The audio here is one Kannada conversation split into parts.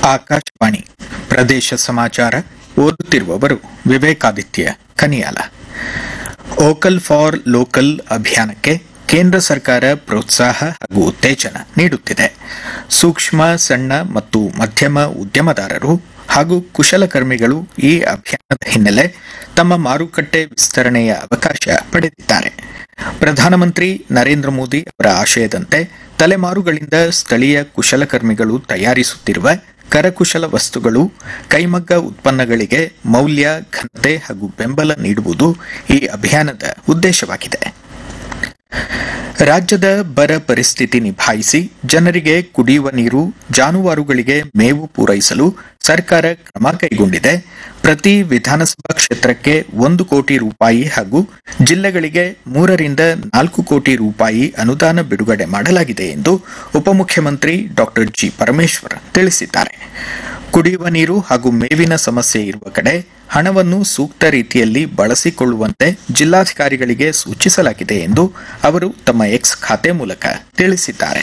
ಆಕಾಶವಾಣಿ ಪ್ರದೇಶ ಸಮಾಚಾರ ಓದುತ್ತಿರುವವರು Vivekaditya Kaniyala vocal for local ಅಭಿಯಾನಕ್ಕೆ ಕೇಂದ್ರ ಸರ್ಕಾರ ಪ್ರೋತ್ಸಾಹ ಹಾಗೂ ಉತ್ತೇಜನ ನೀಡುತ್ತಿದೆ ಸೂಕ್ಷ್ಮ ಸಣ್ಣ ಮತ್ತು ಮಧ್ಯಮ ಉದ್ಯಮದಾರರು ಹಾಗೂ ಕುಶಲಕರ್ಮಿಗಳು ಈ ಅಭಿಯಾನದ ಹಿನ್ನೆಲೆ ತಮ್ಮ ಮಾರುಕಟ್ಟೆ ವಿಸ್ತರಣೆಯ ಅವಕಾಶ ಪಡೆದಿದ್ದಾರೆ ಪ್ರಧಾನಮಂತ್ರಿ ನರೇಂದ್ರ ಮೋದಿ ಅವರ ಆಶಯದಂತೆ ತಲೆಮಾರುಗಳಿಂದ ಸ್ಥಳೀಯ ಕುಶಲಕರ್ಮಿಗಳು ತಯಾರಿಸುತ್ತಿರುವ ಕರಕುಶಲ ವಸ್ತುಗಳು ಕೈಮಗ್ಗ ಉತ್ಪನ್ನಗಳಿಗೆ ಮೌಲ್ಯ ಘನತೆ ಹಾಗೂ ಬೆಂಬಲ ನೀಡುವುದು ಈ ಅಭಿಯಾನದ ಉದ್ದೇಶವಾಗಿದೆ ರಾಜ್ಯದ ಬರ ಪರಿಸ್ಥಿತಿ ನಿಭಾಯಿಸಿ ಜನರಿಗೆ ಕುಡಿಯುವ ನೀರು ಜಾನುವಾರುಗಳಿಗೆ ಮೇವು ಪೂರೈಸಲು ಸರ್ಕಾರ ಕ್ರಮ ಕೈಗೊಂಡಿದೆ ಪ್ರತಿ ವಿಧಾನಸಭಾ ಕ್ಷೇತ್ರಕ್ಕೆ ಒಂದು ಕೋಟಿ ರೂಪಾಯಿ ಹಾಗೂ ಜಿಲ್ಲೆಗಳಿಗೆ ಮೂರರಿಂದ ನಾಲ್ಕು ಕೋಟಿ ರೂಪಾಯಿ ಅನುದಾನ ಬಿಡುಗಡೆ ಮಾಡಲಾಗಿದೆ ಎಂದು ಉಪಮುಖ್ಯಮಂತ್ರಿ ಡಾ ಜಿ ಪರಮೇಶ್ವರ್ ತಿಳಿಸಿದ್ದಾರೆ ಕುಡಿಯುವ ನೀರು ಹಾಗೂ ಮೇವಿನ ಸಮಸ್ಯೆ ಇರುವ ಕಡೆ ಹಣವನ್ನು ಸೂಕ್ತ ರೀತಿಯಲ್ಲಿ ಬಳಸಿಕೊಳ್ಳುವಂತೆ ಜಿಲ್ಲಾಧಿಕಾರಿಗಳಿಗೆ ಸೂಚಿಸಲಾಗಿದೆ ಎಂದು ಅವರು ತಮ್ಮ ಎಕ್ಸ್ ಖಾತೆ ಮೂಲಕ ತಿಳಿಸಿದ್ದಾರೆ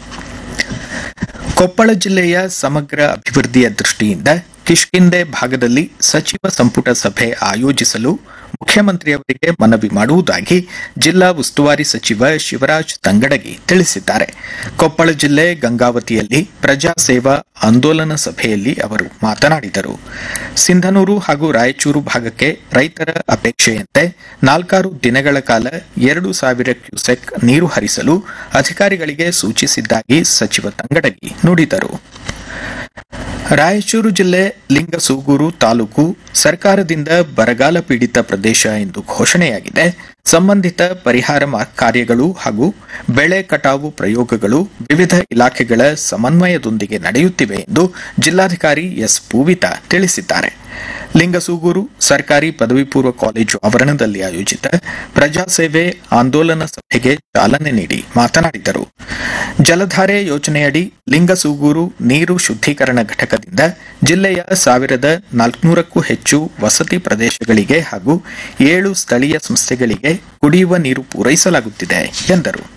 ಕೊಪ್ಪಳ ಜಿಲ್ಲೆಯ ಸಮಗ್ರ ಅಭಿವೃದ್ಧಿಯ ದೃಷ್ಟಿಯಿಂದ ಕಿಷ್ಕಿಂದೆ ಭಾಗದಲ್ಲಿ ಸಚಿವ ಸಂಪುಟ ಸಭೆ ಆಯೋಜಿಸಲು ಮುಖ್ಯಮಂತ್ರಿಯವರಿಗೆ ಮನವಿ ಮಾಡುವುದಾಗಿ ಜಿಲ್ಲಾ ಉಸ್ತುವಾರಿ ಸಚಿವ ಶಿವರಾಜ್ ತಂಗಡಗಿ ತಿಳಿಸಿದ್ದಾರೆ ಕೊಪ್ಪಳ ಜಿಲ್ಲೆ ಗಂಗಾವತಿಯಲ್ಲಿ ಪ್ರಜಾ ಸೇವಾ ಆಂದೋಲನ ಸಭೆಯಲ್ಲಿ ಅವರು ಮಾತನಾಡಿದರು ಸಿಂಧನೂರು ಹಾಗೂ ರಾಯಚೂರು ಭಾಗಕ್ಕೆ ರೈತರ ಅಪೇಕ್ಷೆಯಂತೆ ನಾಲ್ಕಾರು ದಿನಗಳ ಕಾಲ ಎರಡು ಸಾವಿರ ಕ್ಯೂಸೆಕ್ ನೀರು ಹರಿಸಲು ಅಧಿಕಾರಿಗಳಿಗೆ ಸೂಚಿಸಿದ್ದಾಗಿ ಸಚಿವ ತಂಗಡಗಿ ನುಡಿದರು ರಾಯಚೂರು ಜಿಲ್ಲೆ ಲಿಂಗಸೂಗೂರು ತಾಲೂಕು ಸರ್ಕಾರದಿಂದ ಬರಗಾಲ ಪೀಡಿತ ಪ್ರದೇಶ ಎಂದು ಘೋಷಣೆಯಾಗಿದೆ ಸಂಬಂಧಿತ ಪರಿಹಾರ ಮಾ- ಕಾರ್ಯಗಳು ಹಾಗೂ ಬೆಳೆ ಕಟಾವು ಪ್ರಯೋಗಗಳು ವಿವಿಧ ಇಲಾಖೆಗಳ ಸಮನ್ವಯದೊಂದಿಗೆ ನಡೆಯುತ್ತಿವೆ ಎಂದು ಜಿಲ್ಲಾಧಿಕಾರಿ ಎಸ್ ಪೂವಿತಾ ತಿಳಿಸಿದ್ದಾರೆ ಲಿಂಗಸೂಗೂರು ಸರ್ಕಾರಿ ಪದವಿ ಪೂರ್ವ ಕಾಲೇಜು ಆವರಣದಲ್ಲಿ ಆಯೋಜಿತ ಪ್ರಜಾಸೇವೆ ಆಂದೋಲನ ಸಭೆಗೆ ಚಾಲನೆ ನೀಡಿ ಮಾತನಾಡಿದರು ಜಲಧಾರೆ ಯೋಜನೆಯಡಿ ಲಿಂಗಸೂಗೂರು ನೀರು ಶುದ್ದೀಕರಣ ಘಟಕದಿಂದ ಜಿಲ್ಲೆಯ ಸಾವಿರದ ನಾಲ್ಕುನೂರಕ್ಕೂ ಹೆಚ್ಚು ವಸತಿ ಪ್ರದೇಶಗಳಿಗೆ ಹಾಗೂ ಏಳು ಸ್ಥಳೀಯ ಸಂಸ್ಥೆಗಳಿಗೆ ಕುಡಿಯುವ ನೀರು ಪೂರೈಸಲಾಗುತ್ತಿದೆ ಎಂದರು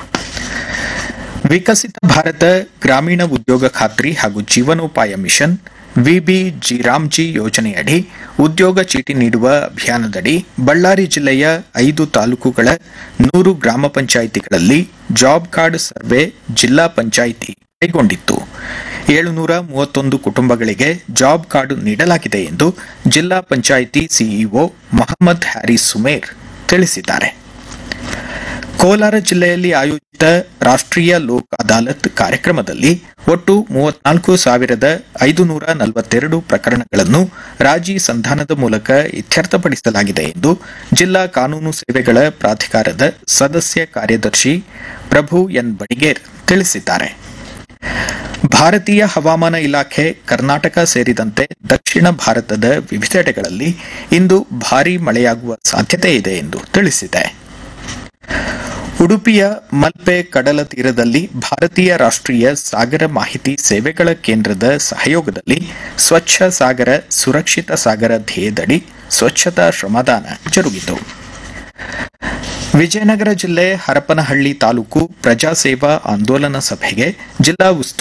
ವಿಕಸಿತ ಭಾರತ ಗ್ರಾಮೀಣ ಉದ್ಯೋಗ ಖಾತ್ರಿ ಹಾಗೂ ಜೀವನೋಪಾಯ ಮಿಷನ್ ವಿಬಿ ಜಿರಾಮ್ಜಿ ಯೋಜನೆಯಡಿ ಉದ್ಯೋಗ ಚೀಟಿ ನೀಡುವ ಅಭಿಯಾನದಡಿ ಬಳ್ಳಾರಿ ಜಿಲ್ಲೆಯ ಐದು ತಾಲೂಕುಗಳ ನೂರು ಗ್ರಾಮ ಪಂಚಾಯಿತಿಗಳಲ್ಲಿ ಜಾಬ್ ಕಾರ್ಡ್ ಸರ್ವೆ ಜಿಲ್ಲಾ ಪಂಚಾಯಿತಿ ಕೈಗೊಂಡಿತ್ತು ಏಳುನೂರ ಮೂವತ್ತೊಂದು ಕುಟುಂಬಗಳಿಗೆ ಜಾಬ್ ಕಾರ್ಡ್ ನೀಡಲಾಗಿದೆ ಎಂದು ಜಿಲ್ಲಾ ಪಂಚಾಯಿತಿ ಸಿಇಒ ಮೊಹಮ್ಮದ್ ಹ್ಯಾರಿಸ್ ಸುಮೇರ್ ತಿಳಿಸಿದ್ದಾರೆ ಕೋಲಾರ ಜಿಲ್ಲೆಯಲ್ಲಿ ಆಯೋಜಿತ ರಾಷ್ಟ್ರೀಯ ಲೋಕ್ ಅದಾಲತ್ ಕಾರ್ಯಕ್ರಮದಲ್ಲಿ ಒಟ್ಟು ಮೂವತ್ನಾಲ್ಕು ಸಾವಿರದ ಐದುನೂರ ನಲವತ್ತೆರಡು ಪ್ರಕರಣಗಳನ್ನು ರಾಜಿ ಸಂಧಾನದ ಮೂಲಕ ಇತ್ಯರ್ಥಪಡಿಸಲಾಗಿದೆ ಎಂದು ಜಿಲ್ಲಾ ಕಾನೂನು ಸೇವೆಗಳ ಪ್ರಾಧಿಕಾರದ ಸದಸ್ಯ ಕಾರ್ಯದರ್ಶಿ ಪ್ರಭು ಎನ್ ಬಡಿಗೇರ್ ತಿಳಿಸಿದ್ದಾರೆ ಭಾರತೀಯ ಹವಾಮಾನ ಇಲಾಖೆ ಕರ್ನಾಟಕ ಸೇರಿದಂತೆ ದಕ್ಷಿಣ ಭಾರತದ ವಿವಿಧೆಡೆಗಳಲ್ಲಿ ಇಂದು ಭಾರೀ ಮಳೆಯಾಗುವ ಸಾಧ್ಯತೆ ಇದೆ ಎಂದು ತಿಳಿಸಿದೆ ಉಡುಪಿಯ ಮಲ್ಪೆ ಕಡಲ ತೀರದಲ್ಲಿ ಭಾರತೀಯ ರಾಷ್ಟ್ರೀಯ ಸಾಗರ ಮಾಹಿತಿ ಸೇವೆಗಳ ಕೇಂದ್ರದ ಸಹಯೋಗದಲ್ಲಿ ಸ್ವಚ್ಛ ಸಾಗರ ಸುರಕ್ಷಿತ ಸಾಗರ ಧ್ಯೇಯದಡಿ ಸ್ವಚ್ಛತಾ ಶ್ರಮದಾನ ಜರುಗಿತು ವಿಜಯನಗರ ಜಿಲ್ಲೆ ಹರಪನಹಳ್ಳಿ ತಾಲೂಕು ಪ್ರಜಾಸೇವಾ ಆಂದೋಲನ ಸಭೆಗೆ ಜಿಲ್ಲಾ ಉಸ್ತುವಾರಿ